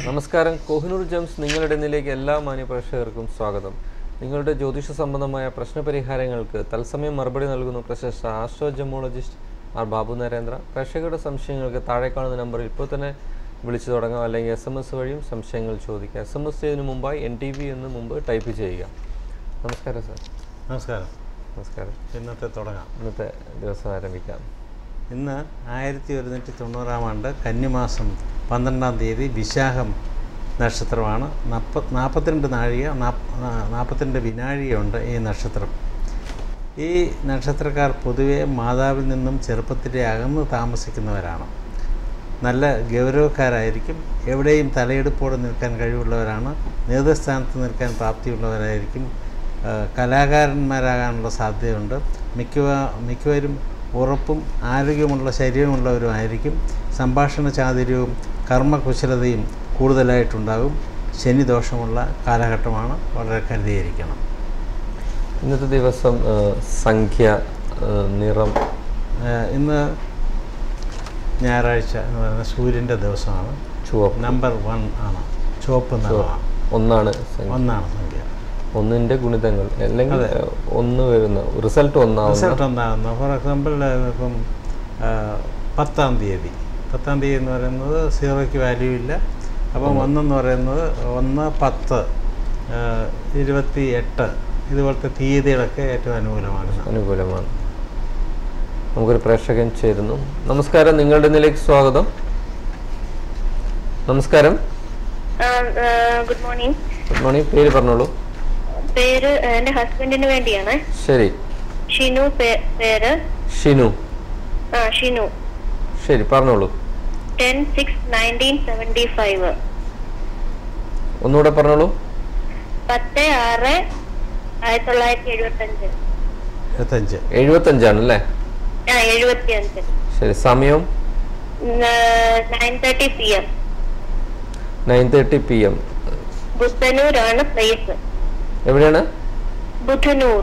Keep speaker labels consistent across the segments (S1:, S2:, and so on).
S1: നമസ്കാരം കോഹിനൂർ ജംസ് നിങ്ങളുടെ ഇന്നിലേക്ക് എല്ലാ മാന്യപ്രേക്ഷകർക്കും സ്വാഗതം നിങ്ങളുടെ ജ്യോതിഷ സംബന്ധമായ പ്രശ്നപരിഹാരങ്ങൾക്ക് തത്സമയം മറുപടി നൽകുന്ന പ്രശസ്ത astro gemologist R Babu Narendra പ്രേക്ഷകരുടെ സംശയങ്ങൾക്ക് താഴെ കാണുന്ന നമ്പറിൽ ഇപ്പോൾ തന്നെ വിളിച്ചു തുടങ്ങാം അല്ലെങ്കിൽ എസ് എം എസ് വഴിയും സംശയങ്ങൾ ചോദിക്കാം എസ് എം എസ് ചെയ്തതിനു മുമ്പായി എൻ ടി വി എന്ന് മുമ്പ് ടൈപ്പ് ചെയ്യുക നമസ്കാരം സാർ
S2: നമസ്കാരം
S1: നമസ്കാരം
S2: ഇന്നത്തെ തുടങ്ങാം
S1: ഇന്നത്തെ ദിവസം ആരംഭിക്കാം
S2: ഇന്ന് ആയിരത്തി ഒരുന്നൂറ്റി തൊണ്ണൂറാം ആണ്ട് കന്നിമാസം പന്ത്രണ്ടാം തീയതി വിശാഖം നക്ഷത്രമാണ് നാൽപ്പ നാൽപ്പത്തിരണ്ട് നാഴിക നാൽപ്പത്തിരണ്ട് വിനാഴികയുണ്ട് ഈ നക്ഷത്രം ഈ നക്ഷത്രക്കാർ പൊതുവെ മാതാവിൽ നിന്നും ചെറുപ്പത്തിലെ അകന്ന് താമസിക്കുന്നവരാണ് നല്ല ഗൗരവക്കാരായിരിക്കും എവിടെയും തലയെടുപ്പോടെ നിൽക്കാൻ കഴിവുള്ളവരാണ് നേതൃസ്ഥാനത്ത് നിൽക്കാൻ പ്രാപ്തിയുള്ളവരായിരിക്കും ആ, കലാകാരന്മാരാകാനുള്ള സാധ്യതയുണ്ട് മിക്കവ മിക്കവരും ഉറപ്പും ആരോഗ്യമുള്ള ശരീരമുള്ളവരുമായിരിക്കും സംഭാഷണ ചാതുര്യവും കർമ്മകുശലതയും കൂടുതലായിട്ടുണ്ടാകും ശനിദോഷമുള്ള കാലഘട്ടമാണ് വളരെ കരുതിയിരിക്കണം
S1: ഇന്നത്തെ ദിവസം ആ, സംഖ്യ ആ, നിറം
S2: ആ, ഇന്ന് ഞായറാഴ്ച എന്ന് പറയുന്ന സൂര്യൻ്റെ ദിവസമാണ്
S1: ചുവപ്പ്
S2: നമ്പർ വൺ ആണ് ചുവപ്പ് നിറമാണ്
S1: ഒന്നാണ് സംഖ്യ
S2: ഒന്നാണ് സംഖ്യ
S1: ഒന്നിന്റെ ഗുണിതങ്ങൾ അല്ലെങ്കിൽ ഒന്ന് വരുന്ന റിസൾട്ട് ഒന്നാവുന്ന
S2: റിസൾട്ട് എന്താകുന്നു ഫോർ എക്സാമ്പിൾ ഇപ്പം ആ, പത്താം തീയതി പത്താം തീയതി എന്ന് പറയുന്നത് സീറോയ്ക്ക് വാല്യൂ ഇല്ല അപ്പം ഒന്നെന്ന് പറയുന്നത് ഒന്ന് പത്ത് ആ, ഇരുപത്തി എട്ട് ഇതുപോലത്തെ തീയതികളൊക്കെ ഏറ്റവും അനുകൂലമാണ്
S1: അനുകൂലമാണ് നമുക്കൊരു പ്രേക്ഷകൻ ചേരുന്നു നമസ്കാരം നിങ്ങളുടെ ഇതിലേക്ക് സ്വാഗതം നമസ്കാരം
S3: ഗുഡ് മോർണിംഗ്
S1: ഗുഡ് മോർണിംഗ് പേര് പറഞ്ഞോളൂ
S3: പേര് ആ, എന്റെ ഹസ്ബൻഡിന് വേണ്ടിയാണ്
S1: ശരി
S3: ഷിനു പേ- പേര്
S1: ഷിനു
S3: ആ ഷിനു
S1: ശരി പറഞ്ഞോളൂ
S3: ten six nineteen seventy five
S1: ഒന്നുകൂടെ പറഞ്ഞോളൂ
S3: പത്ത് ആറ് ആയിരത്തി തൊള്ളായിരത്തി എഴുപത്തി അഞ്ച്
S2: ഇരുപത്തഞ്ച്
S1: എഴുപത്തഞ്ചാണ് അല്ലേ
S3: ആ എഴുപത്തി അഞ്ച്
S1: ശരി സമയം
S3: nine thirty P M
S1: nine thirty P M
S3: ബുദ്ധനൂരാണ് പ്ലേസ്
S1: എവിടെയാണ്
S3: ബുധനൂർ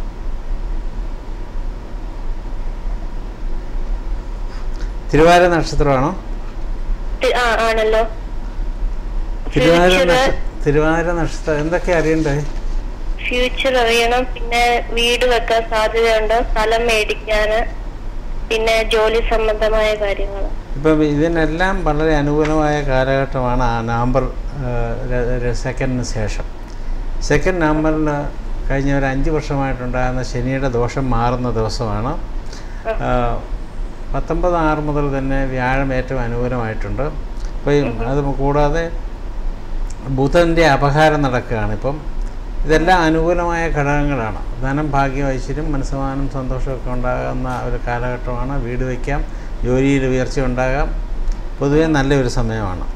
S2: തിരുവാര നക്ഷത്രമാണോ
S3: തി- ആ ആണല്ലോ
S2: തിരുവാര
S3: ഫ്യൂച്ചർ
S2: നക്ഷ തിരുവാര നക്ഷത്രം എന്തൊക്കെ അറിയണ്ടേ
S3: ഫ്യൂച്ചർ അറിയണം പിന്നെ വീട് വെക്കാൻ സാധ്യതയുണ്ടോ സ്ഥലം മേടിക്കാന് പിന്നെ ജോലി സംബന്ധമായ കാര്യങ്ങൾ
S2: ഇപ്പം ഇതിനെല്ലാം വളരെ അനുകൂലമായ കാലഘട്ടമാണ് ആ നവംബർ സെക്കൻഡിന് ശേഷം സെക്കൻഡ് നവംബറിൽ കഴിഞ്ഞ ഒരു അഞ്ച് വർഷമായിട്ടുണ്ടാകുന്ന ശനിയുടെ ദോഷം മാറുന്ന ദിവസമാണ് ആ, പത്തൊമ്പത് ആറ് മുതൽ തന്നെ വ്യാഴം ഏറ്റവും അനുകൂലമായിട്ടുണ്ട് അപ്പോൾ ഈ അത് കൂടാതെ ബുധൻ്റെ അപഹാരം നടക്കുകയാണ് ഇപ്പം ഇതെല്ലാം അനുകൂലമായ ഘടകങ്ങളാണ് ധനം ഭാഗ്യം ഐശ്വര്യം മനസ്സമാനം സന്തോഷമൊക്കെ ഉണ്ടാകുന്ന ഒരു കാലഘട്ടമാണ് വീട് വയ്ക്കാം ജോലിയിൽ ഉയർച്ച ഉണ്ടാകാം പൊതുവേ നല്ലൊരു സമയമാണ്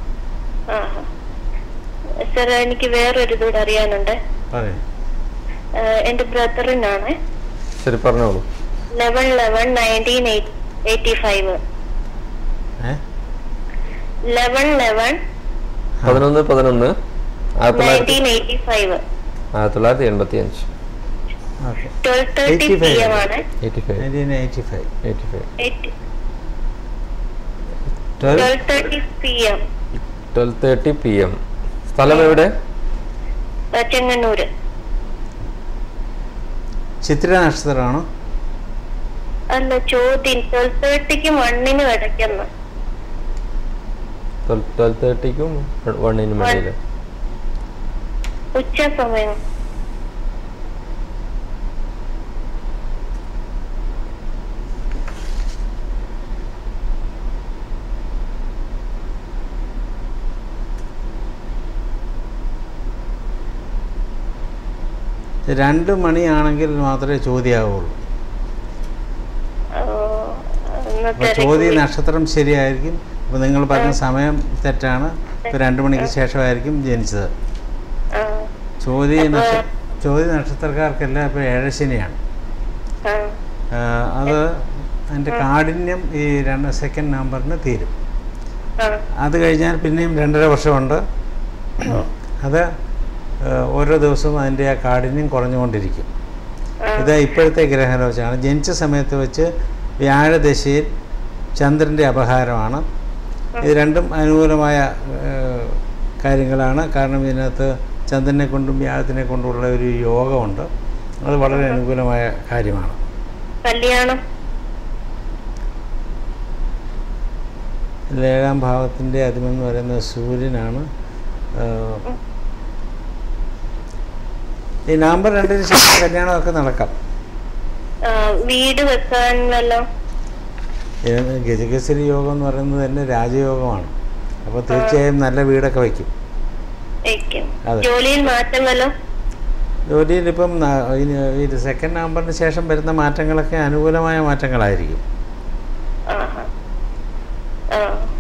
S3: സർ എനിക്ക് വേറൊരു ഇതുകൂടെ അറിയാനുണ്ട്
S2: പറയും
S3: ആഹ് എന്റെ ബ്രദറിനാണ്
S1: ശരി പറഞ്ഞോളൂ
S3: eleven eleven nineteen eighty five
S2: ഏ
S3: ലെവൻ ലെവൻ
S1: പതിനൊന്ന് പതിനൊന്ന് ആയിരത്തി തൊള്ളായിരത്തി
S3: നയൻറ്റീൻ എയ്റ്റി ഫൈവ്
S1: ആയിരത്തി തൊള്ളായിരത്തി എൺപത്തി അഞ്ച്
S2: okay
S3: twelve thirty P
S2: 85
S3: M ആണ്
S1: eighty five
S2: nineteen eighty five
S1: eighty five
S2: twelve
S3: twelve thirty P M
S1: twelve thirty P M സ്ഥലം എവിടെ
S3: ചെങ്ങന്നൂര്
S2: ചിത്ര നക്ഷത്രമാണോ
S3: അല്ല ചോദ്യം ട്വൽവ് തേർട്ടിക്കും വണ്ണിനും ഇടയ്ക്കെന്ന്
S1: ട്വൽവ് ട്വൽവ് തേർട്ടിക്കും വണ്ണിനും ഇടയിൽ
S3: ഉച്ച സമയം
S2: രണ്ട് മണിയാണെങ്കിൽ മാത്രമേ ചോദ്യമാവുള്ളൂ
S3: ആഹ് ഒന്ന്
S2: അപ്പോൾ ചോദ്യ നക്ഷത്രം ശരിയായിരിക്കും അപ്പോൾ നിങ്ങൾ പറഞ്ഞ സമയം തെറ്റാണ് ഇപ്പോൾ രണ്ട് മണിക്ക് ശേഷമായിരിക്കും ജനിച്ചത്
S3: ആഹ്
S2: ചോദ്യ നക്ഷ ചോദ്യ നക്ഷത്രക്കാർക്കെല്ലാം ഇപ്പോൾ ഏഴശനിയാണ്
S3: ആഹ്
S2: ആ, അത് അതിൻ്റെ കാഠിന്യം ഈ രണ്ട് സെക്കൻഡ് നമ്പറിന് തീരും
S3: ആഹ്
S2: അത് കഴിഞ്ഞാൽ പിന്നെയും രണ്ടര വർഷമുണ്ട് അത് ആ, ഓരോ ദിവസവും അതിൻ്റെ ആ കാഠിന്യം കുറഞ്ഞുകൊണ്ടിരിക്കും ഇത് ഇപ്പോഴത്തെ ഗ്രഹദോഷമാണ് ജനിച്ച സമയത്ത് വെച്ച് വ്യാഴദശയിൽ ചന്ദ്രൻ്റെ അപഹാരമാണ് ഇത് രണ്ടും അനുകൂലമായ ഏഹ്, കാര്യങ്ങളാണ് കാരണം ഇതിനകത്ത് ചന്ദ്രനെ കൊണ്ടും വ്യാഴത്തിനെ കൊണ്ടുമുള്ള ഒരു യോഗമുണ്ട് അത് വളരെ അനുകൂലമായ കാര്യമാണ്
S3: കല്യാണം
S2: ഇതിൽ ഏഴാം ഭാവത്തിൻ്റെ അതിമെന്ന് പറയുന്നത് സൂര്യനാണ് ആഹ്, ഈ നവംബർ രണ്ടിന് ശേഷം കല്യാണമൊക്കെ നടക്കാം
S3: ആ, വീട് വെക്കാൻ വല്ലോ
S2: ഇത് ഗജകേസരി യോഗം എന്ന് പറയുന്നത് തന്നെ രാജയോഗമാണ് അപ്പോൾ തീർച്ചയായും നല്ല വീടൊക്കെ വയ്ക്കും
S3: വെക്കും
S2: അതെ.
S3: ജോലിയിൽ മാറ്റം വല്ലോ
S2: ജോലിയിൽ ഇപ്പം ന- ഇനി ഈ സെക്കൻഡ് നവംബറിന് ശേഷം വരുന്ന മാറ്റങ്ങളൊക്കെ അനുകൂലമായ മാറ്റങ്ങളായിരിക്കും
S3: ആഹാ. ആ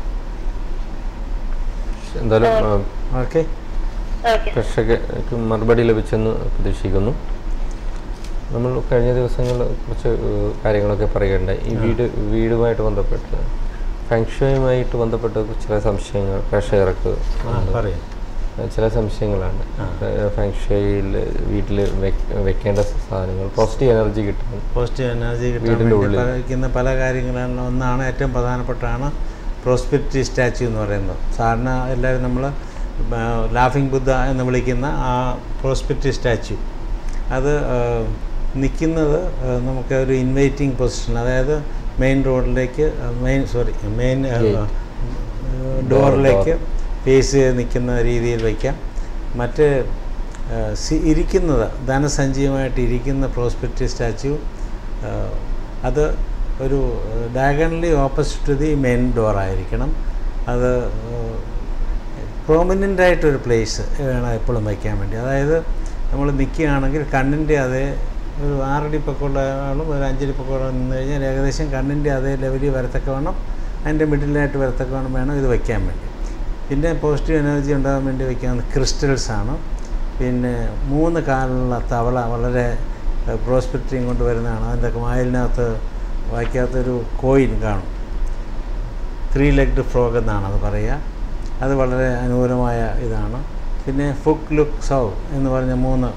S1: എന്തായാലും ആ,
S2: ഓക്കെ
S3: ഓക്കെ
S1: പ്രേക്ഷകർക്ക് മറുപടി ലഭിച്ചെന്ന് പ്രതീക്ഷിക്കുന്നു നമ്മൾ കഴിഞ്ഞ ദിവസങ്ങളിൽ കുറച്ച് ഏഹ്, കാര്യങ്ങളൊക്കെ പറയുകയുണ്ടായി ഈ വീട് വീടുമായിട്ട് ബന്ധപ്പെട്ട് ഫെങ്ഷയുമായിട്ട് ബന്ധപ്പെട്ട് ചില സംശയങ്ങൾ പ്രേക്ഷകർക്ക് ഉണ്ട്.
S2: പറയും
S1: ചില സംശയങ്ങളാണ് ഫെങ്ഷയിൽ വീട്ടിൽ വെക്കേണ്ട സാധനങ്ങൾ പോസിറ്റീവ് എനർജി കിട്ടും
S2: പോസിറ്റീവ് എനർജി കിട്ടാൻ
S1: വീടിൻ്റെ
S2: വേണ്ടി
S1: ഉള്ളിൽ.
S2: വയ്ക്കുന്ന പല കാര്യങ്ങളാണ് ഒന്നാണ് ഏറ്റവും പ്രധാനപ്പെട്ടാണ് പ്രോസ്പെരിറ്റി സ്റ്റാച്യു എന്ന് പറയുന്നത് സാധാരണ എല്ലാവരും നമ്മൾ ലാഫിംഗ് ബുദ്ധ എന്ന് വിളിക്കുന്ന ആ പ്രോസ്പെരിറ്റി സ്റ്റാച്യു അത് നിൽക്കുന്നത് നമുക്ക് ഒരു ഇൻവൈറ്റിംഗ് പൊസിഷൻ അതായത് മെയിൻ റോഡിലേക്ക് മെയിൻ സോറി മെയിൻ ഡോറിലേക്ക് ഫേസ് ചെയ്ത് നിൽക്കുന്ന രീതിയിൽ വയ്ക്കാം മറ്റ് ആ, സി- ഇരിക്കുന്നത് ധനസഞ്ചിയുമായിട്ട് ഇരിക്കുന്ന പ്രോസ്പെക്റ്റ് സ്റ്റാച്യു ആ, അത് ഒരു diagonally opposite to the main door ആയിരിക്കണം അത് പ്രോമിനൻ്റ് ആയിട്ടൊരു പ്ലേസ് വേണം എപ്പോഴും വയ്ക്കാൻ വേണ്ടി അതായത് നമ്മൾ നിൽക്കുകയാണെങ്കിൽ കണ്ണിൻ്റെ അതേ ഒരു ആറടി പൊക്കമുള്ള ആളും ഒരു അഞ്ചടി പൊക്കമുള്ള നിന്ന് കഴിഞ്ഞാൽ ഏകദേശം കണ്ണിൻ്റെ അതേ ലെവലിൽ വരത്തക്ക വേണം അതിൻ്റെ മിഡിലായിട്ട് വരത്തക്ക വേണം വേണം ഇത് വയ്ക്കാൻ വേണ്ടി പിന്നെ പോസിറ്റീവ് എനർജി ഉണ്ടാകാൻ വേണ്ടി വയ്ക്കാവുന്ന ക്രിസ്റ്റൽസ് ആണ് പിന്നെ മൂന്ന് കാലുള്ള തവള വളരെ പ്രോസ്പെക്റ്റിങ് കൊണ്ട് വരുന്നതാണ് അതിൻ്റെ വായിലിനകത്ത് വായിക്കാത്തൊരു കോയിൻ കാണും ത്രീ ലെഗ്ഡ് ഫ്രോഗ് എന്നാണ് അത് പറയുക അത് വളരെ അനുകൂലമായ ഇതാണ് പിന്നെ ഫുക്ക് ലുക്ക് സൗ എന്ന് പറഞ്ഞ മൂന്ന്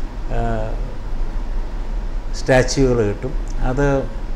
S2: സ്റ്റാച്യൂകൾ കിട്ടും അത്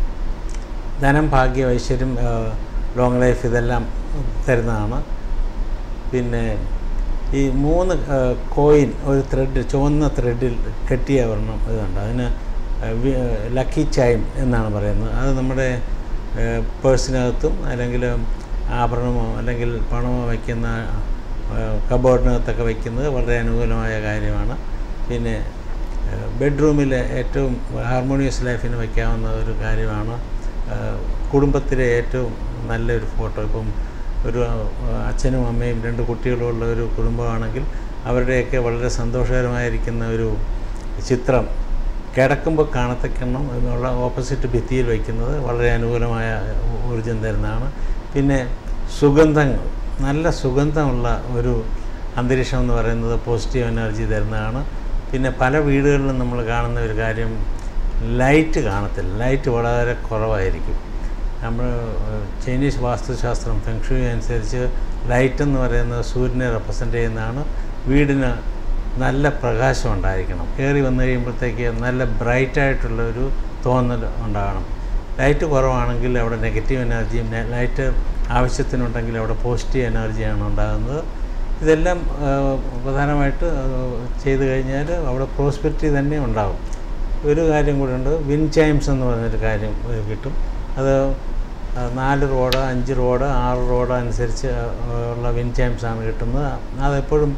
S2: ധനം ഭാഗ്യം ഐശ്വര്യം ലോങ് ലൈഫ് ഇതെല്ലാം തരുന്നതാണ് പിന്നെ ഈ മൂന്ന് കോയിൻ ഒരു ത്രെഡ് ചുവന്ന ത്രെഡിൽ കെട്ടിയ ഒരെണ്ണം ഇതുണ്ട് അതിന് ലക്കി ചൈം എന്നാണ് പറയുന്നത് അത് നമ്മുടെ പേഴ്സിനകത്തും അല്ലെങ്കിൽ ആഭരണമോ അല്ലെങ്കിൽ പണമോ വയ്ക്കുന്ന കബോർഡിനകത്തൊക്കെ വയ്ക്കുന്നത് വളരെ അനുകൂലമായ കാര്യമാണ് പിന്നെ ബെഡ്റൂമിലെ ഏറ്റവും ഹാർമോണിയസ് ലൈഫിന് വയ്ക്കാവുന്ന ഒരു കാര്യമാണ് ഏഹ് കുടുംബത്തിലെ ഏറ്റവും നല്ലൊരു ഫോട്ടോ ഇപ്പം ഒരു ഏഹ് അച്ഛനും അമ്മയും രണ്ട് കുട്ടികളുമുള്ള ഒരു കുടുംബമാണെങ്കിൽ അവരുടെയൊക്കെ വളരെ സന്തോഷകരമായിരിക്കുന്ന ഒരു ചിത്രം കിടക്കുമ്പോൾ കാണത്തക്കണം എന്നുള്ള ഓപ്പോസിറ്റ് ഭിത്തിയിൽ വയ്ക്കുന്നത് വളരെ അനുകൂലമായ ഊർജം തരുന്നതാണ് പിന്നെ സുഗന്ധങ്ങൾ നല്ല സുഗന്ധമുള്ള ഒരു അന്തരീക്ഷം എന്ന് പറയുന്നത് പോസിറ്റീവ് എനർജി തരുന്നതാണ് പിന്നെ പല വീടുകളിലും നമ്മൾ കാണുന്ന ഒരു കാര്യം ലൈറ്റ് കാണത്തില്ല ലൈറ്റ് വളരെ കുറവായിരിക്കും നമ്മൾ ഏഹ്, ചൈനീസ് വാസ്തുശാസ്ത്രം ഫെങ്ഷുയി അനുസരിച്ച് ലൈറ്റ് എന്ന് പറയുന്നത് സൂര്യനെ റെപ്രസെൻ്റ് ചെയ്യുന്നതാണ് വീടിന് നല്ല പ്രകാശം ഉണ്ടായിരിക്കണം കയറി വന്നു കഴിയുമ്പോഴത്തേക്ക് നല്ല ബ്രൈറ്റായിട്ടുള്ള ഒരു തോന്നൽ ഉണ്ടാകണം ലൈറ്റ് കുറവാണെങ്കിൽ അവിടെ നെഗറ്റീവ് എനർജിയും നെ- ലൈറ്റ് ആവശ്യത്തിനുണ്ടെങ്കിൽ അവിടെ പോസിറ്റീവ് എനർജിയാണ് ഉണ്ടാകുന്നത് ഇതെല്ലാം ആ, പ്രധാനമായിട്ട് ആ, ചെയ്തു കഴിഞ്ഞാൽ അവിടെ പ്രോസ്പെരിറ്റി തന്നെ ഉണ്ടാകും ഒരു കാര്യം കൂടെ ഉണ്ട് വിൻ ചൈംസ് എന്ന് പറഞ്ഞൊരു കാര്യം ഏ, കിട്ടും അത് ആ, നാല് റോഡ് അഞ്ച് റോഡ് ആറ് റോഡ് അനുസരിച്ച് ആ, ഉള്ള വിൻ ചൈംസ് ആണ് കിട്ടുന്നത് അതെപ്പോഴും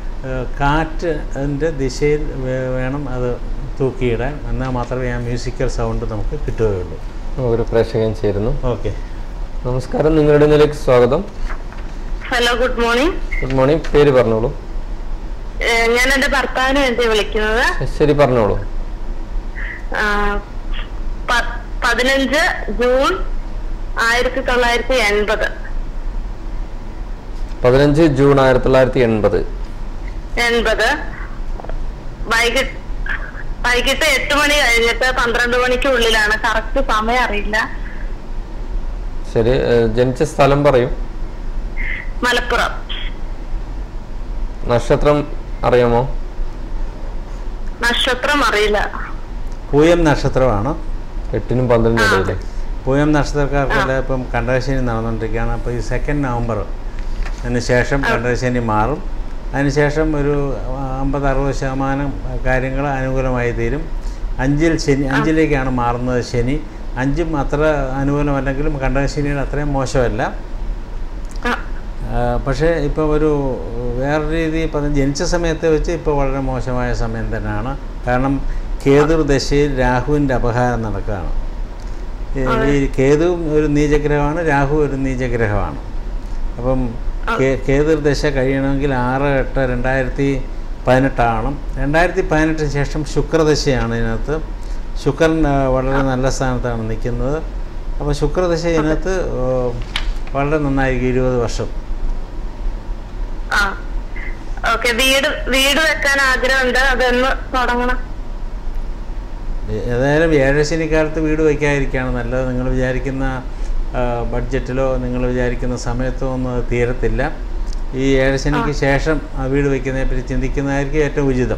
S2: കാറ്റിൻ്റെ ദിശയിൽ വേ- വേണം അത് തൂക്കിയിടാൻ എന്നാൽ മാത്രമേ ആ മ്യൂസിക്കൽ സൗണ്ട് നമുക്ക് കിട്ടുകയുള്ളൂ
S1: ഒരു പ്രേക്ഷകൻ ചേരുന്നു
S2: ഓക്കെ
S1: നമസ്കാരം നിങ്ങളുടെ നിലയ്ക്ക് സ്വാഗതം
S3: hello good morning
S1: good morning പേര് പറഞ്ഞോളൂ
S3: ഞാൻ എന്റെ ഭർത്താവിന് വേണ്ടി വിളിക്കുന്നത്
S1: ശരി പറഞ്ഞോളൂ
S3: ആ, പ- പതിനഞ്ച് ജൂൺ ആയിരത്തി തൊള്ളായിരത്തി എൺപത്
S1: പതിനഞ്ച് ജൂൺ ആയിരത്തി തൊള്ളായിരത്തി എൺപത്
S3: എൺപത് വൈകിട്ട് വൈകിട്ട് എട്ട് മണി കഴിഞ്ഞിട്ട് പന്ത്രണ്ട് മണിക്ക് ഉള്ളിലാണ് കറക്റ്റ് സമയം അറിയില്ല
S1: ശരി ഏഹ്, ജനിച്ച സ്ഥലം പറയും
S3: മലപ്പുറം
S1: നക്ഷത്രം അറിയാമോ
S3: നക്ഷത്രം അറിയില്ല
S2: പൂയം നക്ഷത്രമാണ്
S1: എട്ടിനും പന്ത്രണ്ടിനും ഇടയിലെ
S2: പൂയം നക്ഷത്രക്കാർക്കെല്ലാം ഇപ്പം കണ്ടകശനി നടന്നുകൊണ്ടിരിക്കുകയാണ് അപ്പോൾ ഈ സെക്കൻഡ് നവംബർ അതിന് ശേഷം കണ്ടകശനി മാറും അതിനുശേഷം ഒരു അമ്പത് അറുപത് ശതമാനം കാര്യങ്ങൾ അനുകൂലമായി തീരും അഞ്ചിൽ ശനി അഞ്ചിലേക്കാണ് മാറുന്നത് ശനി അഞ്ചും അത്ര അനുകൂലമല്ലെങ്കിലും കണ്ടകശനിയുടെ അത്രയും മോശമല്ല
S3: ആ
S2: ആ, പക്ഷേ ഇപ്പോൾ ഒരു വേറെ രീതി പറഞ്ഞ് ജനിച്ച സമയത്തെ വെച്ച് ഇപ്പോൾ വളരെ മോശമായ സമയം തന്നെയാണ് കാരണം കേതു ദശയിൽ രാഹുവിൻ്റെ അപഹാരം നടക്കുകയാണ് ഈ- ഈ കേതുവും ഒരു നീചഗ്രഹമാണ് രാഹു ഒരു നീചഗ്രഹമാണ് അപ്പം കേ- കേതു ദശ കഴിയണമെങ്കിൽ ആറ് എട്ട് രണ്ടായിരത്തി പതിനെട്ടാവണം രണ്ടായിരത്തി പതിനെട്ടിന് ശേഷം ശുക്രദശയാണ് ഇതിനകത്ത് ശുക്രൻ ആ, വളരെ നല്ല സ്ഥാനത്താണ് നിൽക്കുന്നത് അപ്പോൾ ശുക്രദശ ഇതിനകത്ത് ആ, വളരെ നന്നായിരിക്കും ഇരുപത് വർഷം
S3: ആ ഓക്കെ വീട് വീട് വെക്കാൻ ആഗ്രഹമുണ്ട് അതൊന്ന് തുടങ്ങണം
S2: ഏ- ഏതായാലും ഏഴശനിക്കാലത്ത് വീട് വയ്ക്കാതിരിക്കുകയാണ് നല്ലത് നിങ്ങൾ വിചാരിക്കുന്ന ആ, ബഡ്ജറ്റിലോ നിങ്ങൾ വിചാരിക്കുന്ന സമയത്തോ ഒന്നും അത് തീരത്തില്ല ഈ ഏഴശനിക്ക് ശേഷം ആ വീട് വയ്ക്കുന്നതിനെ പറ്റി ചിന്തിക്കുന്നതായിരിക്കും ഏറ്റവും ഉചിതം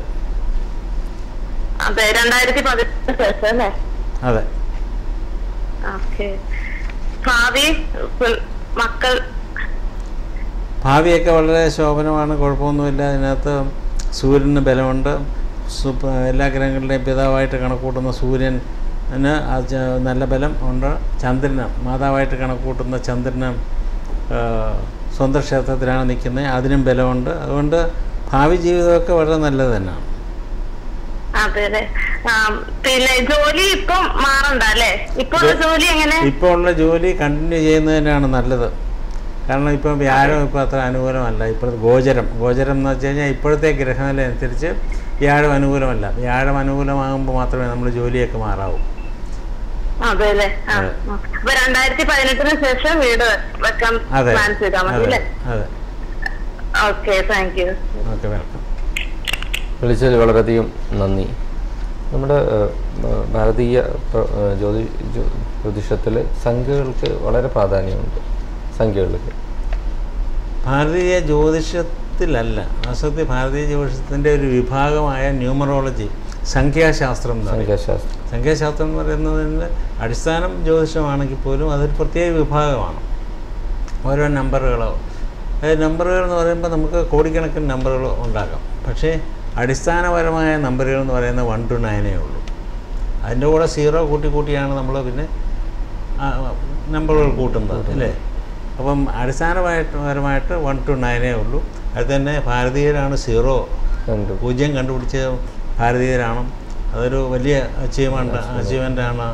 S3: അതെ രണ്ടായിരത്തി പതിനെട്ട് ശേഷം അല്ലേ
S2: അതെ
S3: ഓക്കെ ഭാവി പിൾ- മക്കൾ
S2: ഭാവിയൊക്കെ വളരെ ശോഭനമാണ് കുഴപ്പമൊന്നുമില്ല അതിനകത്ത് സൂര്യന് ബലമുണ്ട് സു- എല്ലാ ഗ്രഹങ്ങളുടെയും പിതാവായിട്ട് കണക്കൂട്ടുന്ന സൂര്യൻ ആ ച- നല്ല ബലം ഉണ്ട് ചന്ദ്രന് മാതാവായിട്ട് കണക്കൂട്ടുന്ന ചന്ദ്രന് ആ, സ്വന്തം ക്ഷേത്രത്തിലാണ് നിൽക്കുന്നത് അതിനും ബലമുണ്ട് അതുകൊണ്ട് ഭാവി ജീവിതമൊക്കെ വളരെ നല്ലത് തന്നെയാണ്
S3: അതെ അതെ ആ, പിന്നെ ജോലി ഇപ്പം മാറണ്ട അല്ലേ ഇപ്പൊ ഉള്ള ജോലി എങ്ങനെ
S2: ഇപ്പോൾ ഉള്ള ജോലി കണ്ടിന്യൂ ചെയ്യുന്നത് തന്നെയാണ് നല്ലത് കാരണം ഇപ്പം വ്യാഴം ഇപ്പോൾ അത്ര അനുകൂലമല്ല ഇപ്പോഴത്തെ ഗോചരം ഗോചരം എന്ന് വെച്ച് കഴിഞ്ഞാൽ ഇപ്പോഴത്തെ ഗ്രഹനില അനുസരിച്ച് വ്യാഴം അനുകൂലമല്ല വ്യാഴം അനുകൂലമാകുമ്പോൾ മാത്രമേ നമ്മൾ ജോലിയൊക്കെ മാറാവൂ
S3: അതെ അല്ലേ ആ
S2: അതെ.
S3: ആ. അപ്പൊ രണ്ടായിരത്തി പതിനെട്ടിന് ശേഷം വീട് വെക്കാൻ
S2: അതെ
S3: പ്ലാൻ ചെയ്താൽ മതി
S2: അതെ
S3: അല്ലേ
S2: അതെ
S3: okay thank you
S2: okay welcome
S1: വിളിച്ചതിൽ വളരെയധികം നന്ദി നമ്മുടെ ഏഹ്, ഏഹ്, ഭാരതീയ പ്ര- ഏഹ്, ജ്യോതി ജ്യോ- ജ്യോതിഷത്തിൽ സംഖ്യകൾക്ക് വളരെ പ്രാധാന്യമുണ്ട് സംഖ്യകൾക്ക്
S2: ഭാരതീയ ജ്യോതിഷത്തിലല്ല വാസ്തവത്തിൽ ഭാരതീയ ജ്യോതിഷത്തിൻ്റെ ഒരു വിഭാഗമായ ന്യൂമറോളജി സംഖ്യാശാസ്ത്രം എന്ന് പറയും
S1: സംഖ്യാശാസ്ത്രം
S2: സംഖ്യാശാസ്ത്രം എന്ന് പറയുന്നതിന് അടിസ്ഥാനം ജ്യോതിഷമാണെങ്കിൽ പോലും അതൊരു പ്രത്യേക വിഭാഗമാണ് ഓരോ നമ്പറുകളോ അതായത് നമ്പറുകൾ എന്ന് പറയുമ്പോൾ നമുക്ക് കോടിക്കണക്കിന് നമ്പറുകൾ ഉണ്ടാക്കാം പക്ഷേ അടിസ്ഥാനപരമായ നമ്പറുകൾ എന്ന് പറയുന്നത് വൺ ടു നയനേ ഉള്ളൂ അതിൻ്റെ കൂടെ സീറോ കൂട്ടി കൂട്ടിയാണ് നമ്മൾ പിന്നെ ആ, നമ്പറുകൾ കൂട്ടുന്നത് അല്ലേ അപ്പം അടിസ്ഥാനമായിട്ട് പരമായിട്ട് വൺ ടു നയനേ ഉള്ളൂ അത് തന്നെ ഭാരതീയരാണ് സീറോ
S1: കണ്ടു
S2: പൂജ്യം കണ്ടുപിടിച്ച ഭാരതീയരാണ് അതൊരു വലിയ അച്ചീവ്മെൻ്റ് അച്ചീവ്മെൻ്റാണ്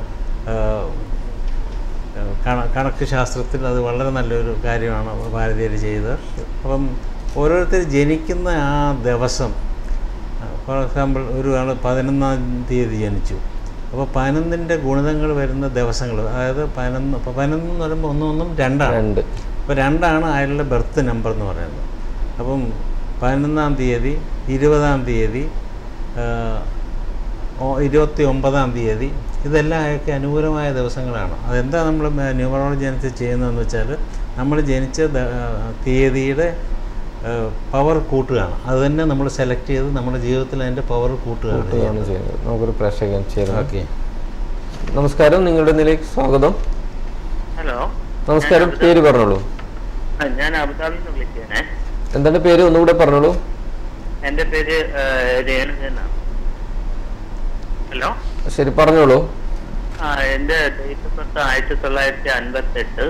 S2: കണക്ക് ശാസ്ത്രത്തിൽ അത് വളരെ നല്ലൊരു കാര്യമാണ് ഭാരതീയർ ചെയ്തത് അപ്പം ഓരോരുത്തർ ജനിക്കുന്ന ആ ദിവസം ഫോർ എക്സാമ്പിൾ ഒരു ആൾ പതിനൊന്നാം തീയതി ജനിച്ചു അപ്പോൾ പതിനൊന്നിൻ്റെ ഗുണിതങ്ങൾ വരുന്ന ദിവസങ്ങൾ അതായത് പതിനൊന്ന് ഇപ്പോൾ പതിനൊന്ന് എന്ന് പറയുമ്പോൾ ഒന്നും ഒന്നും രണ്ടാണ്
S1: രണ്ട്
S2: അപ്പോൾ രണ്ടാണ് അയാളുടെ ബർത്ത് നമ്പർ എന്ന് പറയുന്നത് അപ്പം പതിനൊന്നാം തീയതി ഇരുപതാം തീയതി ആ, ഓ- ഇരുപത്തി ഒമ്പതാം തീയതി ഇതെല്ലാം അയാൾക്ക് അനുകൂലമായ ദിവസങ്ങളാണ് അതെന്താ നമ്മൾ ന്യൂമറോളജി അനുസരിച്ച് ചെയ്യുന്നതെന്ന് വെച്ചാൽ നമ്മൾ ജനിച്ച ദ- ആ, തീയതിയുടെ പവർ കൂട്ടുകയാണ് അത് തന്നെ നമ്മൾ സെലക്ട് ചെയ്ത് നമ്മുടെ ജീവിതത്തിൽ അതിൻ്റെ പവർ കൂട്ടുകയാണ്
S1: കൂട്ടുകയാണ് ചെയ്യുന്നത് നമുക്കൊരു പ്രേക്ഷകൻ ചേരുന്നു
S2: ഓക്കെ
S1: നമസ്കാരം നിങ്ങളുടെ നിലയ്ക്ക് സ്വാഗതം
S4: ഹലോ
S1: നമസ്കാരം പേര് പറഞ്ഞോളൂ
S4: ആ, ഞാൻ അബുദാബിയിൽ നിന്ന് വിളിക്കുകയാണേ
S1: എന്താണ് പേര് ഒന്നുകൂടെ പറഞ്ഞോളൂ
S4: എന്റെ പേര് ആ, രേണു എന്നാണ് ഹലോ
S1: ശരി പറഞ്ഞോളൂ
S4: ആ എന്റെ ഡേറ്റ് ഓഫ് ബർത്ത് ആയിരത്തി തൊള്ളായിരത്തി അൻപത്തി എട്ട്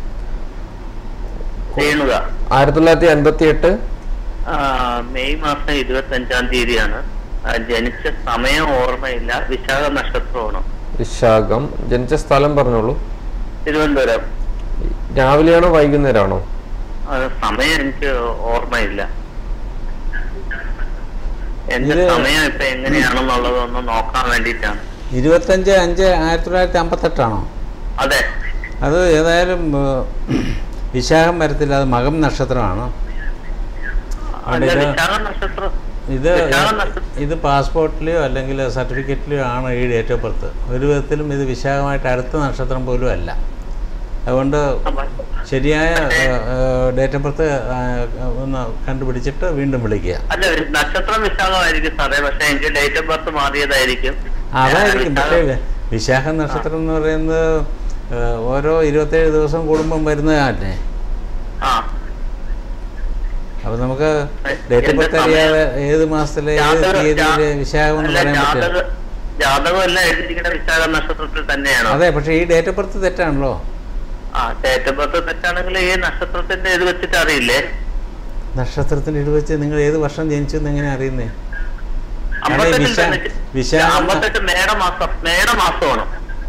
S4: രേണുക
S1: ആയിരത്തി തൊള്ളായിരത്തി അൻപത്തി എട്ട്
S4: ആ, മെയ് മാസം ഇരുപത്തി അഞ്ചാം തീയതിയാണ് ആ, ജനിച്ച സമയം ഓർമ്മയില്ല വിശാഖ നക്ഷത്രമാണ്
S1: വിശാഖം ജനിച്ച സ്ഥലം പറഞ്ഞോളൂ
S4: തിരുവനന്തപുരം
S1: രാവിലെയാണോ വൈകുന്നേരമാണോ
S4: ആ, സമയം എനിക്ക് ഓർമ്മയില്ല എന്റെ
S2: ഇത്
S4: സമയം ഇപ്പൊ എങ്ങനെയാണെന്നുള്ളത് ഒന്ന് നോക്കാൻ വേണ്ടിയിട്ടാണ്
S2: ഇരുപത്തഞ്ച് അഞ്ച് ആയിരത്തി തൊള്ളായിരത്തി അമ്പത്തെട്ടാണോ
S4: അതെ
S2: അത് ഏതായാലും ഏഹ്, വിശാഖം വരത്തില്ല അത് മകം നക്ഷത്രമാണ്
S4: അല്ല
S2: ഇത്
S4: വിശാഖ നക്ഷത്രം
S2: ഇത്
S4: വിശാഖ നക്ഷത്രം
S2: ഇത് പാസ്പോർട്ടിലെയോ അല്ലെങ്കിൽ സർട്ടിഫിക്കറ്റിലെയോ ആണ് ഈ ഡേറ്റ് ഓഫ് ബർത്ത് ഒരു വിധത്തിലും ഇത് വിശാഖമായിട്ട് അടുത്ത നക്ഷത്രം പോലും അല്ല അതുകൊണ്ട് ശരിയായ ഡേറ്റ് ഓഫ് ബർത്ത് ഒന്ന് കണ്ടുപിടിച്ചിട്ട് വീണ്ടും വിളിക്കുക
S4: അല്ല നക്ഷത്രം വിശാഖമായിരിക്കും സാറേ പക്ഷെ എനിക്ക് ഡേറ്റ് ഓഫ് ബർത്ത് മാറിയതായിരിക്കും
S2: അതായിരിക്കും പക്ഷേ
S4: വിശാഖം-
S2: വിശാഖ നക്ഷത്രം എന്ന് പറയുന്നത് ഏഹ്, ഓരോ ഇരുപത്തേഴ് ദിവസം കൂടുമ്പം വരുന്നതല്ലേ
S4: ആ
S2: അപ്പോൾ നമുക്ക് ഡേറ്റ് ഓഫ് ബർത്ത് അറിയാതെ ഏത് മാസത്തിലെ ഏത്
S4: ജാതക-
S2: തീയതിയിൽ
S4: ജാ-
S2: വിശാഖം എന്ന്
S4: അല്ല,
S2: പറയാൻ പറ്റില്ല
S4: ജാതക- ജാതകം എല്ലാം എഴുതിയിരിക്കുന്ന വിശാഖ നക്ഷത്രത്തിൽ തന്നെയാണോ
S2: അതെ പക്ഷേ ഈ ഡേറ്റ് ഓഫ് ബർത്ത് തെറ്റാണല്ലോ
S4: ആ ഡേറ്റ് ഓഫ് ബർത്ത് തെറ്റാണെങ്കിൽ ഈ നക്ഷത്രത്തിന്റെ ഇത് വെച്ചിട്ട് അറിയില്ലേ
S2: നക്ഷത്രത്തിന് ഇത് വെച്ച് നിങ്ങൾ ഏത് വർഷം ജനിച്ചു എന്ന് എങ്ങനെ അറിയുന്നേ കാരണം ഈ
S4: അമ്പത്തെട്ടിൽ
S2: വിശാ
S4: തന്നെ
S2: വിശാഖ
S4: അമ്പത്തെട്ട് മേടമാസം മേടമാസമാണ്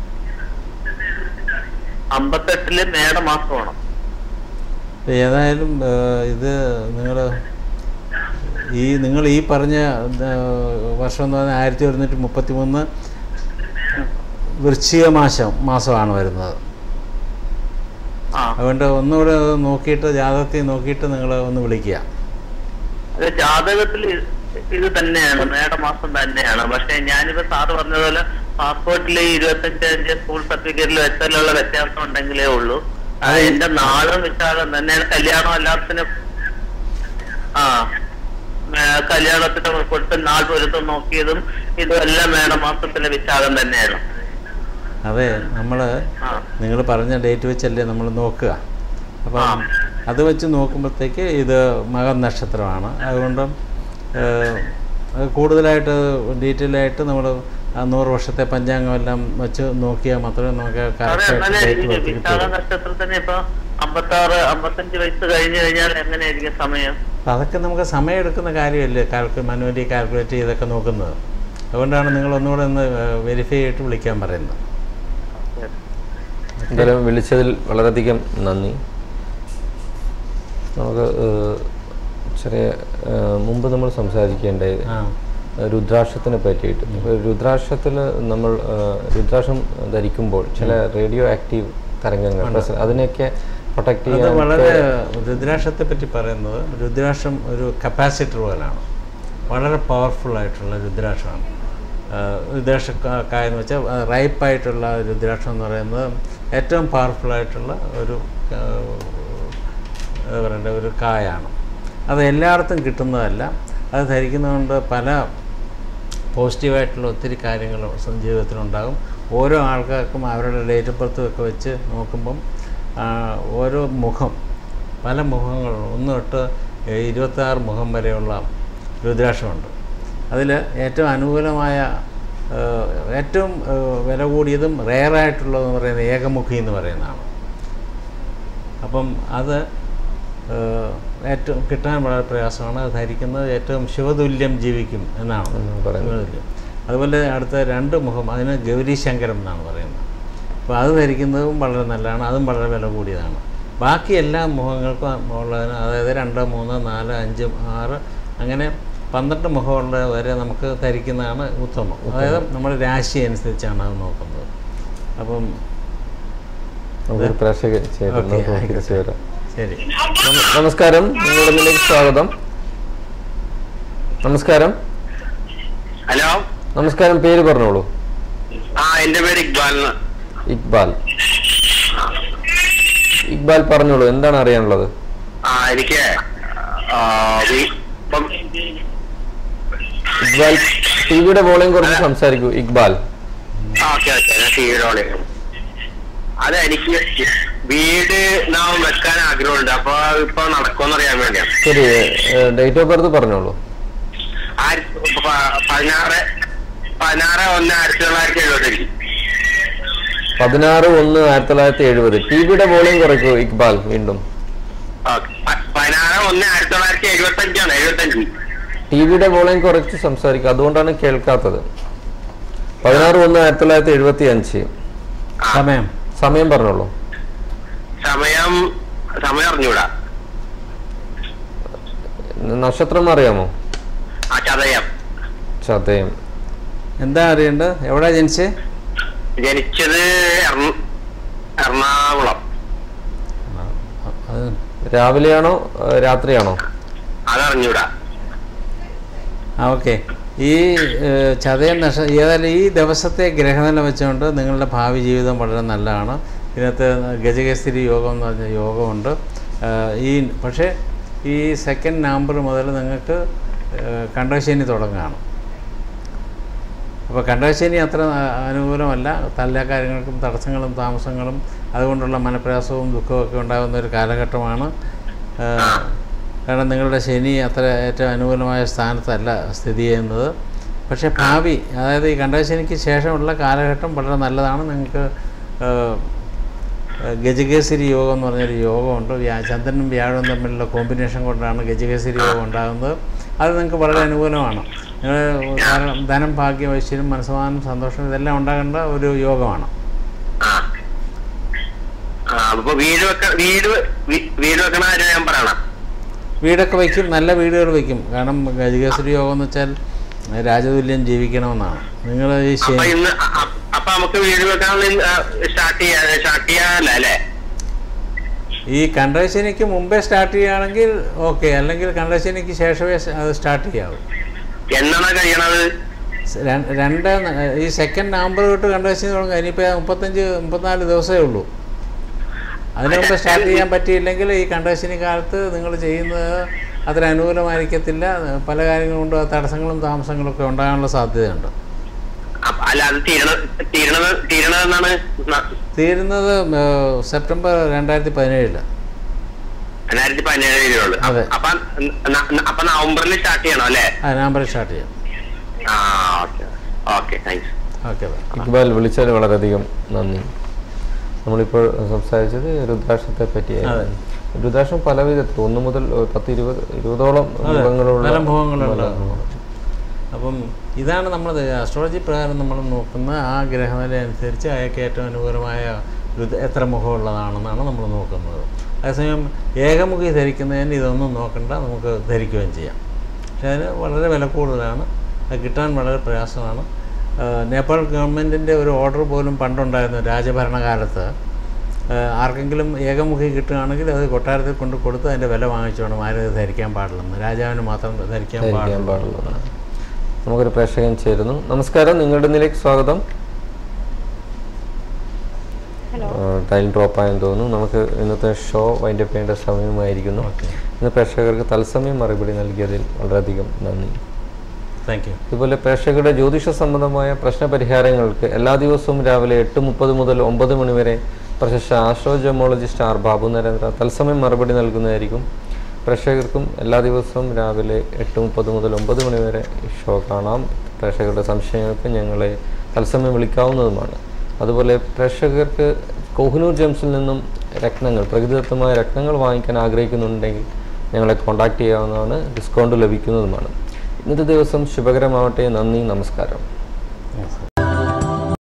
S4: അമ്പത്തെട്ടില് മേടമാസമാണ്
S2: ഏതായാലും ആ, ഇത് നിങ്ങൾ ഈ നിങ്ങൾ ഈ പറഞ്ഞ ആ, വർഷം എന്ന് പറഞ്ഞാൽ ആയിരത്തി ഒരുന്നൂറ്റി മുപ്പത്തി മൂന്ന് വൃശ്ചിക മാസം മാസമാണ് വരുന്നത്
S4: ആ
S2: അതുകൊണ്ട് ഒന്നുകൂടെ അത് നോക്കിയിട്ട് ജാതകത്തിൽ നോക്കിയിട്ട് നിങ്ങൾ ഒന്ന് വിളിക്കുക
S4: അത് ജാതകത്തിൽ ഇത് തന്നെയാണ് മേടമാസം തന്നെയാണ് പക്ഷെ ഞാനിപ്പോ സാറ് പറഞ്ഞതുപോലെ പാസ്പോർട്ടിൽ ഇരുപത്തഞ്ച് സ്കൂൾ സർട്ടിഫിക്കറ്റിൽ വെച്ചാലുള്ള വ്യത്യാസം ഉണ്ടെങ്കിലേ ഉള്ളൂ ആ, എന്റെ നാളും വിശാഖം തന്നെയാണ് കല്യാണം എല്ലാത്തിനും ആ മേ- കല്യാണത്തിന് കൊടുത്ത നാൾ പൊരുത്തം നോക്കിയതും ഇതും എല്ലാം മേടമാസത്തിലെ വിശാഖം തന്നെയാണ്
S2: അതെ നമ്മൾ
S4: ആ
S2: നിങ്ങൾ പറഞ്ഞ ഡേറ്റ് വെച്ചല്ലേ നമ്മൾ നോക്കുക അപ്പം
S4: ആ.
S2: അത് വെച്ച് നോക്കുമ്പോഴത്തേക്ക് ഇത് മകൻ നക്ഷത്രമാണ് അതുകൊണ്ട് ഏഹ്, അത് കൂടുതലായിട്ട് ഡീറ്റെയിൽ ആയിട്ട് നമ്മൾ ആ നൂറ് വർഷത്തെ പഞ്ചാംഗം എല്ലാം വെച്ച് നോക്കിയാൽ മാത്രമേ നമുക്ക്
S4: അതെ
S2: കറക്റ്റായിട്ട്
S4: എന്നാലേ
S2: ഡേറ്റ്
S4: ഈ
S2: വെച്ച്
S4: വിശാഖ
S2: കിട്ടുള്ളൂ
S4: നക്ഷത്രത്തിന് ഇപ്പൊ അമ്പത്താറ് അമ്പത്തഞ്ച് വയസ്സ് കഴിഞ്ഞു കഴിഞ്ഞാൽ എങ്ങനെയായിരിക്കും സമയം
S2: അപ്പം അതൊക്കെ നമുക്ക് സമയം എടുക്കുന്ന കാര്യമല്ലേ കാൽക്കു മാനുവലി കാൽക്കുലേറ്റ് ചെയ്തൊക്കെ നോക്കുന്നത് അതുകൊണ്ടാണ് നിങ്ങൾ ഒന്നുകൂടെ ഒന്ന് വെരിഫൈ ചെയ്തിട്ട് വിളിക്കാൻ പറയുന്നത്
S1: എന്തായാലും വിളിച്ചതിൽ വളരെയധികം നന്ദി നമുക്ക് ഏഹ്, ചെറിയ ഏഹ്, മുമ്പ് നമ്മൾ സംസാരിക്കേണ്ടത്
S2: ആ
S1: രുദ്രാക്ഷത്തിനെ പറ്റിയിട്ട് ഇപ്പോൾ രുദ്രാക്ഷത്തിൽ നമ്മൾ ഏഹ്, രുദ്രാക്ഷം ധരിക്കുമ്പോൾ ചില റേഡിയോ ആക്റ്റീവ് തരംഗങ്ങൾ പ്രസ- അതിനെയൊക്കെ പ്രൊട്ടക്ട്
S2: അത്
S1: ചെയ്യാൻ
S2: വളരെ രുദ്രാക്ഷത്തെ പറ്റി പറയുന്നത് രുദ്രാക്ഷം ഒരു കപ്പാസിറ്റർ പോലാണ് വളരെ പവർഫുൾ ആയിട്ടുള്ള രുദ്രാക്ഷമാണ് രുദ്രാക്ഷ കാ- കായ എന്ന് വെച്ചാൽ റൈപ്പായിട്ടുള്ള രുദ്രാക്ഷം എന്ന് പറയുന്നത് ഏറ്റവും പവർഫുൾ ആയിട്ടുള്ള ഒരു ആ, എന്താ പറയണ്ടേ ഒരു കായാണ് അത് എല്ലായിടത്തും കിട്ടുന്നതല്ല അത് ധരിക്കുന്നതുകൊണ്ട് പല പോസിറ്റീവായിട്ടുള്ള ഒത്തിരി കാര്യങ്ങൾ സ്വന്തം ജീവിതത്തിലുണ്ടാകും ഓരോ ആൾക്കാർക്കും അവരുടെ ഡേറ്റ് ഓഫ് ബർത്തും ഒക്കെ വെച്ച് നോക്കുമ്പം ആ, ഓരോ മുഖം പല മുഖങ്ങളുണ്ട് ഒന്ന് തൊട്ട് ഇരുപത്താറ് മുഖം വരെയുള്ള രുദ്രാക്ഷമുണ്ട് അതിൽ ഏറ്റവും അനുകൂലമായ ആ, ഏറ്റവും ആ, വില കൂടിയതും റെയറായിട്ടുള്ളതെന്ന് പറയുന്നത് ഏകമുഖി എന്ന് പറയുന്നതാണ് അപ്പം അത് ഏഹ്, ഏറ്റവും കിട്ടാൻ വളരെ പ്രയാസമാണ് അത് ധരിക്കുന്നത് ഏറ്റവും ശിവതുല്യം ജീവിക്കും എന്നാണ്
S1: എന്ന് പറയുന്നത്.
S2: ശിവതുല്യം അതുപോലെ അടുത്ത രണ്ട് മുഖം അതിന് ഗൗരി ശങ്കരം എന്നാണ് പറയുന്നത് അപ്പോൾ അത് ധരിക്കുന്നതും വളരെ നല്ലതാണ് അതും വളരെ വില കൂടിയതാണ് ബാക്കി എല്ലാ മുഖങ്ങൾക്കും ഉള്ളതിന് അതായത് രണ്ട് മൂന്ന് നാല് അഞ്ച് ആറ് അങ്ങനെ പന്ത്രണ്ട് മുഖമുള്ള വരെ നമുക്ക് ധരിക്കുന്നതാണ് ഉത്തമം അതായത് നമ്മുടെ രാശി അനുസരിച്ചാണ് അത് നോക്കുന്നത് അപ്പം
S1: നമുക്കൊരു പ്രേക്ഷകർ ചേരുന്നു
S2: ഓക്കേ,
S1: നമുക്ക്
S2: ആയിക്കോട്ടെ.
S1: തിരിച്ചു വരാം
S2: ശരി
S1: നമ- നമസ്കാരം നിങ്ങളുടെ ഇതിലേക്ക് സ്വാഗതം നമസ്കാരം
S5: ഹലോ
S1: നമസ്കാരം പേര് പറഞ്ഞോളൂ
S5: ആ എന്റെ പേര് ഇക്ബാൽ എന്ന്.
S1: ഇക്ബാൽ ഇക്ബാൽ പറഞ്ഞോളൂ എന്താണ് അറിയാനുള്ളത്
S5: ആ എനിക്ക് ആ, വി- ഇപ്പം
S1: ഇക്ബാൽ ടിവിയുടെ വോളിയം കുറച്ച് സംസാരിക്കൂ ഇക്ബാൽ
S5: ഓക്കെ ഓക്കെ ഞാൻ തീരോളെ അത് എനിക്ക് വീട് നാം വെക്കാൻ ആഗ്രഹമുണ്ട് അപ്പൊ ഇപ്പൊ നടക്കുമെന്ന് അറിയാൻ വേണ്ടിയാണ്
S1: ശരി ഡേറ്റ് ഓഫ് ബർത്ത് പറഞ്ഞോളൂ
S5: ആയിരത്തി പ- പതിനാറ് പതിനാറ് ഒന്ന് ആയിരത്തി തൊള്ളായിരത്തി എഴുപത്തി
S1: പതിനാറ് ഒന്ന് ആയിരത്തി തൊള്ളായിരത്തി എഴുപത് ടിവിയുടെ വോളിയം കുറയ്ക്കൂ ഇക്ബാൽ വീണ്ടും
S5: പതിനാറ് ഒന്ന് ആയിരത്തി തൊള്ളായിരത്തി എഴുപത്തി അഞ്ചാണ് എഴുപത്തി അഞ്ച്
S1: ടിവിയുടെ വോളിയം കുറച്ച് സംസാരിക്കുക അതുകൊണ്ടാണ് കേൾക്കാത്തത് പതിനാറ് ഒന്ന് ആയിരത്തി തൊള്ളായിരത്തി എഴുപത്തി അഞ്ച്
S2: സമയം
S1: സമയം പറഞ്ഞോളൂ
S5: സമയം സമയം അറിഞ്ഞൂടാ
S1: നക്ഷത്രം അറിയാമോ
S5: ആ ചതയം
S1: ചതയം
S2: എന്താ അറിയേണ്ടത് എവിടെ ജനിച്ചേ
S5: ജനിച്ചത് എറണ- എറണാകുളം
S2: അത്
S1: രാവിലെയാണോ ഏഹ് രാത്രിയാണോ
S5: അതറിഞ്ഞൂടാ
S2: ആ ഓക്കെ ഈ ഏഹ്, ചതയം നക്ഷ ഏതായാലും ഈ ദിവസത്തെ ഗ്രഹനില വെച്ചുകൊണ്ട് നിങ്ങളുടെ ഭാവി ജീവിതം വളരെ നല്ലതാണ് ഇതിനകത്ത് ഗജകസ്ഥിരി യോഗം എന്ന് പറഞ്ഞ യോഗമുണ്ട് ഏഹ്, ഈ പക്ഷേ ഈ സെക്കൻഡ് നവംബർ മുതൽ നിങ്ങൾക്ക് ഏഹ്, കണ്ടകശനി തുടങ്ങുകയാണ് അപ്പോൾ കണ്ടകശനി അത്ര ആ- അനുകൂലമല്ല എല്ലാ കാര്യങ്ങൾക്കും തടസ്സങ്ങളും താമസങ്ങളും അതുകൊണ്ടുള്ള മനപ്രയാസവും ദുഃഖവും ഒക്കെ ഉണ്ടാകുന്ന ഒരു കാലഘട്ടമാണ് ഏഹ്, കാരണം നിങ്ങളുടെ ശനി അത്ര ഏറ്റവും അനുകൂലമായ സ്ഥാനത്തല്ല സ്ഥിതി ചെയ്യുന്നത് പക്ഷേ ഭാവി അതായത് ഈ കണ്ടശനിക്ക് ശേഷമുള്ള കാലഘട്ടം വളരെ നല്ലതാണ് നിങ്ങൾക്ക് ആ, ആ, ഗജകേസരി യോഗം എന്ന് പറഞ്ഞൊരു യോഗമുണ്ട് വ്യാ ചന്ദ്രനും വ്യാഴവും തമ്മിലുള്ള കോമ്പിനേഷൻ കൊണ്ടാണ് ഗജകേസരി യോഗം ഉണ്ടാകുന്നത് അത് നിങ്ങൾക്ക് വളരെ അനുകൂലമാണ് നിങ്ങൾ കാരണം ധനം ഭാഗ്യം ഐശ്വര്യം മനസ്സമാനം സന്തോഷം ഇതെല്ലാം ഉണ്ടാകേണ്ട ഒരു യോഗമാണ്
S5: ആ ആ അപ്പൊ വീട് വെക്ക വീട് വെ- വീ- വീട് വെക്കണ കാര്യം ഞാൻ പറയണം
S2: വീടൊക്കെ വയ്ക്കും നല്ല വീടുകൾ വയ്ക്കും കാരണം ഗജകേസരി യോഗം എന്ന് വെച്ചാൽ രാജതുല്യം ജീവിക്കണമെന്നാണ് നിങ്ങൾ ഈ
S5: അപ്പൊ
S2: ശനി
S5: ഇന്ന് അ- അ- അപ്പൊ നമുക്ക് വീട് വെക്കാൻ സ്റ്റാർട്ട് ചെയ്യാ സ്റ്റാർട്ട് ചെയ്യാനല്ല അല്ലേ
S2: ഈ കണ്ടശനിക്ക് മുമ്പേ സ്റ്റാർട്ട് ചെയ്യുകയാണെങ്കിൽ ഓക്കെ അല്ലെങ്കിൽ കണ്ടശനിക്ക് ശേഷമേ സ് അത് സ്റ്റാർട്ട് ചെയ്യാവൂ
S5: എന്നാണ് കഴിയണത്
S2: സ് ര- രണ്ട് ന- ഈ സെക്കൻഡ് നവംബർ തൊട്ട് കണ്ടശനി തുടങ്ങുക ഇനിയിപ്പോൾ മുപ്പത്തഞ്ച് മുപ്പത്തിനാല് ദിവസമേ ഉള്ളൂ അതിനു മുമ്പ് സ്റ്റാർട്ട് ചെയ്യാൻ പറ്റിയില്ലെങ്കിൽ ഈ കണ്ടശനി കാലത്ത് നിങ്ങൾ ചെയ്യുന്നത് അത്ര അനുകൂലമായിരിക്കത്തില്ല പല കാര്യങ്ങൾ കൊണ്ട് തടസ്സങ്ങളും താമസങ്ങളും ഒക്കെ ഉണ്ടാകാനുള്ള സാധ്യതയുണ്ട്
S5: അപ്പ- അല്ല അത് തീരണ തീരണത് തീരണതെന്നാണ് ന-
S2: തീരുന്നത് ഏഹ്, സെപ്റ്റംബർ രണ്ടായിരത്തി പതിനേഴില്
S5: രണ്ടായിരത്തി പതിനേഴ് തീരുള്ളൂ
S2: അതെ.
S5: അപ്പൊ ന- ന- അപ്പൊ നവംബറിൽ സ്റ്റാർട്ട് ചെയ്യണം അല്ലേ
S2: ആ നവംബറിൽ സ്റ്റാർട്ട് ചെയ്യാം
S5: ആ okay okay thanks
S2: okay bye
S1: Iqbal വിളിച്ചതിൽ വളരെയധികം നന്ദി നമ്മളിപ്പോൾ സംസാരിച്ചത് രുദ്രാക്ഷത്തെ പറ്റിയായിരുന്നു രുദ്രാക്ഷം പല വിധത്തിൽ ഒന്ന് മുതൽ ഒരു പത്ത് ഇരുപത് ഇരുപതോളം
S2: അതെ,
S1: മുഖങ്ങളുള്ള
S2: പല മുഖങ്ങളുള്ള
S1: മല-
S2: അപ്പം ഇതാണ് നമ്മൾ അസ്ട്രോളജി പ്രകാരം നമ്മൾ നോക്കുന്ന ആ ഗ്രഹനില അനുസരിച്ച് അയാൾക്ക് ഏറ്റവും അനുകൂലമായ രുദ്ര എത്ര മുഖമുള്ളതാണെന്നാണ് നമ്മൾ നോക്കുന്നത് അതേസമയം ഏകമുഖി ധരിക്കുന്നതിന് ഇതൊന്നും നോക്കണ്ട നമുക്ക് ധരിക്കുകയും ചെയ്യാം പക്ഷേ അതിന് വളരെ വില കൂടുതലാണ് അത് കിട്ടാൻ വളരെ പ്രയാസമാണ് ആ, നേപ്പാൾ ഗവൺമെൻറ്റിൻ്റെ ഒരു ഓർഡർ പോലും പണ്ടുണ്ടായിരുന്നു രാജഭരണകാലത്ത് ആ, ആർക്കെങ്കിലും ഏകമുഖി കിട്ടുകയാണെങ്കിൽ അത് കൊട്ടാരത്തിൽ കൊണ്ട് കൊടുത്ത് അതിൻ്റെ വില വാങ്ങിച്ചു വേണം ആരും ഇത് ധരിക്കാൻ പാടില്ലെന്ന് രാജാവിന് മാത്രം ധരിക്കാൻ
S1: ധരിക്കാൻ
S2: പാടില്ല
S1: പാടുള്ളതാണ് നമുക്കൊരു പ്രേക്ഷകൻ ചേരുന്നു നമസ്കാരം നിങ്ങളുടെ ഇതിലേക്ക് സ്വാഗതം ടൈം ഡ്രോപ്പ് ആയെന്ന് തോന്നുന്നു നമുക്ക് ഇന്നത്തെ ഷോ വൈൻഡപ്പ് ചെയ്യേണ്ട സമയമായിരിക്കുന്നു ഇന്ന് പ്രേക്ഷകർക്ക് തത്സമയം മറുപടി നൽകിയതിൽ വളരെയധികം നന്ദി
S2: താങ്ക് യു
S1: ഇതുപോലെ പ്രേക്ഷകരുടെ ജ്യോതിഷ സംബന്ധമായ പ്രശ്നപരിഹാരങ്ങൾക്ക് എല്ലാ ദിവസവും രാവിലെ എട്ട് മുപ്പത് മുതൽ ഒമ്പത് മണി വരെ പ്രശസ്ത ആസ്ട്രോജമോളജിസ്റ്റ് ആർ ബാബു നരേന്ദ്ര തത്സമയം മറുപടി നൽകുന്നതായിരിക്കും പ്രേക്ഷകർക്കും എല്ലാ ദിവസവും രാവിലെ എട്ട് മുപ്പത് മുതൽ ഒമ്പത് മണി വരെ ഈ ഷോ കാണാം പ്രേക്ഷകരുടെ സംശയങ്ങൾക്ക് ഞങ്ങളെ തത്സമയം വിളിക്കാവുന്നതുമാണ് അതുപോലെ പ്രേക്ഷകർക്ക് കോഹിനൂർ ജംസിൽ നിന്നും രത്നങ്ങൾ പ്രകൃതിദത്തമായ രത്നങ്ങൾ വാങ്ങിക്കാൻ ആഗ്രഹിക്കുന്നുണ്ടെങ്കിൽ ഞങ്ങളെ കോൺടാക്റ്റ് ചെയ്യാവുന്നതാണ് ഡിസ്കൗണ്ട് ലഭിക്കുന്നതുമാണ് ഇന്നത്തെ ദിവസം ശുഭകരമാവട്ടെ നന്ദി നമസ്കാരം
S2: നമസ്കാരം